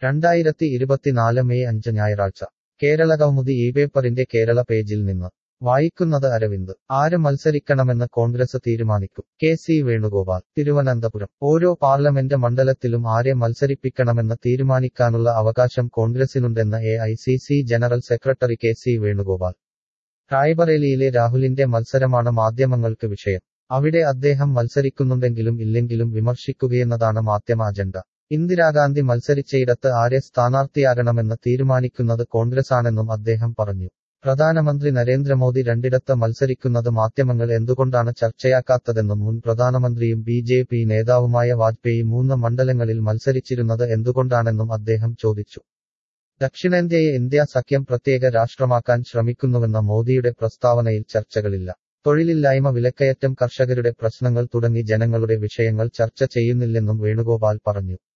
രണ്ടായിരത്തി ഇരുപത്തിനാല് മെയ് അഞ്ച് ഞായറാഴ്ച കേരളകൗമുദി ഈ പേപ്പറിന്റെ കേരള പേജിൽ നിന്ന് വായിക്കുന്നത് അരവിന്ദ് ആര് മത്സരിക്കണമെന്ന് കോൺഗ്രസ് തീരുമാനിക്കും കെ സി വേണുഗോപാൽ തിരുവനന്തപുരം ഓരോ പാർലമെന്റ് മണ്ഡലത്തിലും ആരെ മത്സരിപ്പിക്കണമെന്ന് തീരുമാനിക്കാനുള്ള അവകാശം കോൺഗ്രസിനുണ്ടെന്ന് A I C C general secretary K C Venugopal റായ്ബറേലിയിലെ രാഹുലിന്റെ മത്സരമാണ് മാധ്യമങ്ങൾക്ക് വിഷയം അവിടെ അദ്ദേഹം മത്സരിക്കുന്നുണ്ടെങ്കിലും ഇല്ലെങ്കിലും വിമർശിക്കുകയെന്നതാണ് മാധ്യമ അജണ്ട ഇന്ദിരാഗാന്ധി മത്സരിച്ചയിടത്ത് ആരെ സ്ഥാനാർത്ഥിയാകണമെന്ന് തീരുമാനിക്കുന്നത് കോൺഗ്രസാണെന്നും അദ്ദേഹം പറഞ്ഞു പ്രധാനമന്ത്രി നരേന്ദ്രമോദി രണ്ടിടത്ത് മത്സരിക്കുന്നത് മാധ്യമങ്ങൾ എന്തുകൊണ്ടാണ് ചർച്ചയാക്കാത്തതെന്നും മുൻ പ്രധാനമന്ത്രിയും ബി ജെ പി നേതാവുമായ വാജ്പേയി മൂന്ന് മണ്ഡലങ്ങളിൽ മത്സരിച്ചിരുന്നത് എന്തുകൊണ്ടാണെന്നും അദ്ദേഹം ചോദിച്ചു ദക്ഷിണേന്ത്യയെ ഇന്ത്യ സഖ്യം പ്രത്യേക രാഷ്ട്രമാക്കാൻ ശ്രമിക്കുന്നുവെന്ന മോദിയുടെ പ്രസ്താവനയിൽ ചർച്ചകളില്ല തൊഴിലില്ലായ്മ വിലക്കയറ്റം കർഷകരുടെ പ്രശ്നങ്ങൾ തുടങ്ങി ജനങ്ങളുടെ വിഷയങ്ങൾ ചർച്ച ചെയ്യുന്നില്ലെന്നും വേണുഗോപാൽ പറഞ്ഞു